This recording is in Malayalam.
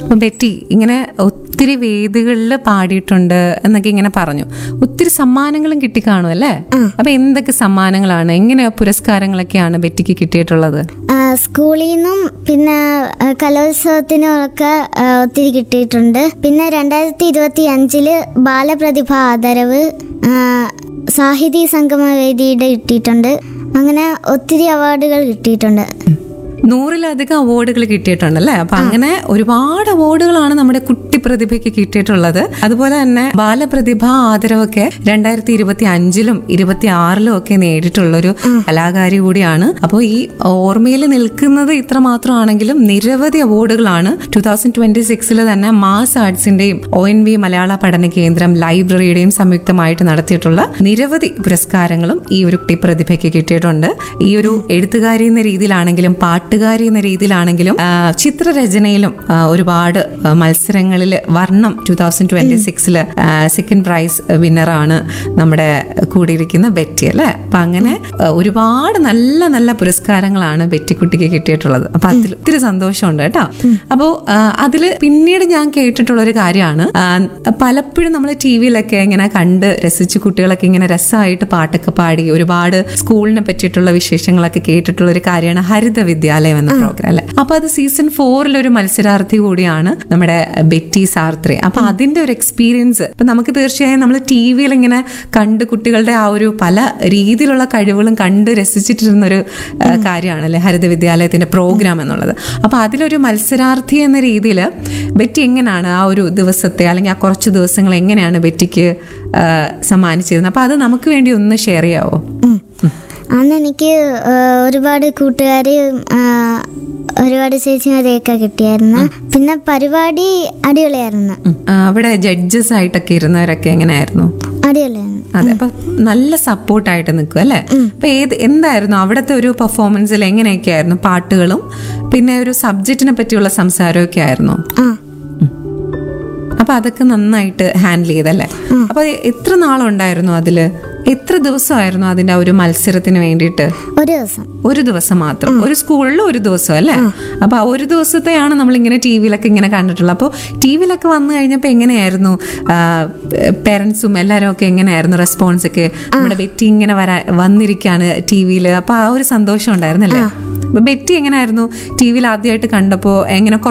അപ്പൊ ബെറ്റി ഇങ്ങനെ ഒത്തിരി വേദികളിൽ പാടിയിട്ടുണ്ട് എന്നൊക്കെ ഇങ്ങനെ പറഞ്ഞു ഒത്തിരി സമ്മാനങ്ങളും കിട്ടിക്കാണും അല്ലേ അപ്പൊ എന്തൊക്കെ സമ്മാനങ്ങളാണ് എങ്ങനെ പുരസ്കാരങ്ങളൊക്കെയാണ് ബെറ്റിക്ക് കിട്ടിയിട്ടുള്ളത് ആ, സ്കൂളിൽ നിന്നും പിന്നെ ആ, കലോത്സവത്തിനും ഒക്കെ ആ, ഒത്തിരി കിട്ടിയിട്ടുണ്ട് പിന്നെ രണ്ടായിരത്തി ഇരുപത്തി അഞ്ചില് ബാലപ്രതിഭ ആദരവ് ആ, സാഹിതി സംഗമ വേദിയുടെ കിട്ടിയിട്ടുണ്ട് അങ്ങനെ ഒത്തിരി അവാർഡുകൾ കിട്ടിയിട്ടുണ്ട് നൂറിലധികം അവാർഡുകൾ കിട്ടിയിട്ടുണ്ടല്ലേ അപ്പൊ അങ്ങനെ ഒരുപാട് അവാർഡുകളാണ് നമ്മുടെ കുട്ടി പ്രതിഭയ്ക്ക് കിട്ടിയിട്ടുള്ളത് അതുപോലെ തന്നെ ബാലപ്രതിഭ ആദരവൊക്കെ രണ്ടായിരത്തി ഇരുപത്തി അഞ്ചിലും ഇരുപത്തി ആറിലും ഒക്കെ നേടിയിട്ടുള്ള ഒരു കലാകാരി കൂടിയാണ് അപ്പോൾ ഈ ഓർമ്മയിൽ നിൽക്കുന്നത് ഇത്ര മാത്രമാണെങ്കിലും നിരവധി അവാർഡുകളാണ് ടൂ തൗസൻഡ് ട്വന്റി സിക്സിൽ തന്നെ മാസ് ആർട്സിന്റെയും ഒ എൻ വി മലയാള പഠന കേന്ദ്രം ലൈബ്രറിയുടെയും സംയുക്തമായിട്ട് നടത്തിയിട്ടുള്ള നിരവധി പുരസ്കാരങ്ങളും ഈ ഒരു കുട്ടി പ്രതിഭയ്ക്ക് കിട്ടിയിട്ടുണ്ട് ഈ ഒരു എഴുത്തുകാരി എന്ന രീതിയിലാണെങ്കിലും പാട്ടുകാരി എന്ന രീതിയിലാണെങ്കിലും ആ, ചിത്രരചനയിലും ആ, ഒരുപാട് മത്സരങ്ങളിൽ വർണ്ണം ടൂ തൗസൻഡ് ട്വന്റി സിക്സില് സെക്കൻഡ് പ്രൈസ് വിന്നറാണ് നമ്മുടെ കൂടിയിരിക്കുന്ന ബെറ്റി അല്ലെ അപ്പൊ അങ്ങനെ ആ, ഒരുപാട് നല്ല നല്ല പുരസ്കാരങ്ങളാണ് ബെറ്റിക്കുട്ടിക്ക് കിട്ടിയിട്ടുള്ളത് അപ്പൊ അതിൽ ഒത്തിരി സന്തോഷമുണ്ട് കേട്ടോ അപ്പോ ആ, അതില് പിന്നീട് ഞാൻ കേട്ടിട്ടുള്ള ഒരു കാര്യമാണ് ആ, പലപ്പോഴും നമ്മൾ ടി വിയിലൊക്കെ ഇങ്ങനെ കണ്ട് രസിച്ച് കുട്ടികളൊക്കെ ഇങ്ങനെ രസമായിട്ട് പാട്ടൊക്കെ പാടി ഒരുപാട് സ്കൂളിനെ പറ്റിയിട്ടുള്ള വിശേഷങ്ങളൊക്കെ കേട്ടിട്ടുള്ള ഒരു കാര്യമാണ് ഹരിത വിദ്യാലയം എന്ന പ്രോഗ്രാം അല്ലെ അപ്പൊ അത് സീസൺ ഫോറിൽ ഒരു മത്സരാർത്ഥി കൂടിയാണ് നമ്മുടെ ബെറ്റി സാർത്രി അപ്പൊ അതിന്റെ ഒരു എക്സ്പീരിയൻസ് ഇപ്പൊ നമുക്ക് തീർച്ചയായും നമ്മൾ ടി വിയിൽ ഇങ്ങനെ കണ്ട് കുട്ടികളുടെ ആ ഒരു പല രീതിയിലുള്ള കഴിവുകളും കണ്ട് രസിച്ചിട്ടിരുന്ന ഒരു ആ, കാര്യമാണ് അല്ലെ ഹരിത വിദ്യാലയത്തിന്റെ പ്രോഗ്രാം എന്നുള്ളത് അപ്പൊ അതിലൊരു മത്സരാർത്ഥി എന്ന രീതിയിൽ ബെറ്റി എങ്ങനെയാണ് ആ ഒരു ദിവസത്തെ അല്ലെങ്കിൽ ആ കുറച്ച് ദിവസങ്ങൾ എങ്ങനെയാണ് ബെറ്റിക്ക് ആ, സമ്മാനിച്ചിരുന്നത് അപ്പൊ അത് നമുക്ക് വേണ്ടി ഒന്ന് ഷെയർ ചെയ്യാവോ ഉം. അന്ന് എനിക്ക് ആ, ഒരുപാട് കൂട്ടുകാരെയും ആ, ഒരുപാട് ചേച്ചിമാരെയൊക്കെ കിട്ടിയായിരുന്നു പിന്നെ പരിപാടി അടിപൊളിയായിരുന്നു ഉം. ആ, അവിടെ ജഡ്ജസ് ആയിട്ടൊക്കെ ഇരുന്നവരൊക്കെ എങ്ങനെയായിരുന്നു അടിപൊളിയായിരുന്നു അതെ അപ്പൊ നല്ല സപ്പോർട്ടായിട്ട് നിൽക്കും അല്ലെ അപ്പൊ ഏത് എന്തായിരുന്നു അവിടുത്തെ ഒരു പെർഫോമൻസിൽ എങ്ങനെയൊക്കെ ആയിരുന്നു പാട്ടുകളും പിന്നെ ഒരു സബ്ജക്റ്റിനെ പറ്റിയുള്ള സംസാരമൊക്കെ ആയിരുന്നു ആ അപ്പൊ അതൊക്കെ നന്നായിട്ട് ഹാൻഡിൽ ചെയ്തല്ലേ അപ്പൊ എത്ര നാളുണ്ടായിരുന്നു അതില് എത്ര ദിവസമായിരുന്നു അതിന്റെ ആ ഒരു മത്സരത്തിന് വേണ്ടിയിട്ട് ഒരു ദിവസം ഒരു ദിവസം മാത്രം ഒരു സ്കൂളിൽ ഒരു ദിവസം അല്ലേ അപ്പൊ ആ ഒരു ദിവസത്തെയാണ് നമ്മൾ ഇങ്ങനെ ടി വിയിലൊക്കെ ഇങ്ങനെ കണ്ടിട്ടുള്ളത് അപ്പോൾ ടി വിയിലൊക്കെ വന്നു കഴിഞ്ഞപ്പോൾ എങ്ങനെയായിരുന്നു പേരൻസും എല്ലാവരും ഒക്കെ എങ്ങനെയായിരുന്നു റെസ്പോൺസ് ഒക്കെ നമ്മുടെ ബെറ്റി ഇങ്ങനെ വരാ വന്നിരിക്കാണ് ടി വിയിൽ അപ്പൊ ആ ഒരു സന്തോഷം ഉണ്ടായിരുന്നല്ലേ അപ്പൊ ബെറ്റി എങ്ങനെയായിരുന്നു ടി വിയിൽ ആദ്യമായിട്ട് കണ്ടപ്പോൾ എങ്ങനെ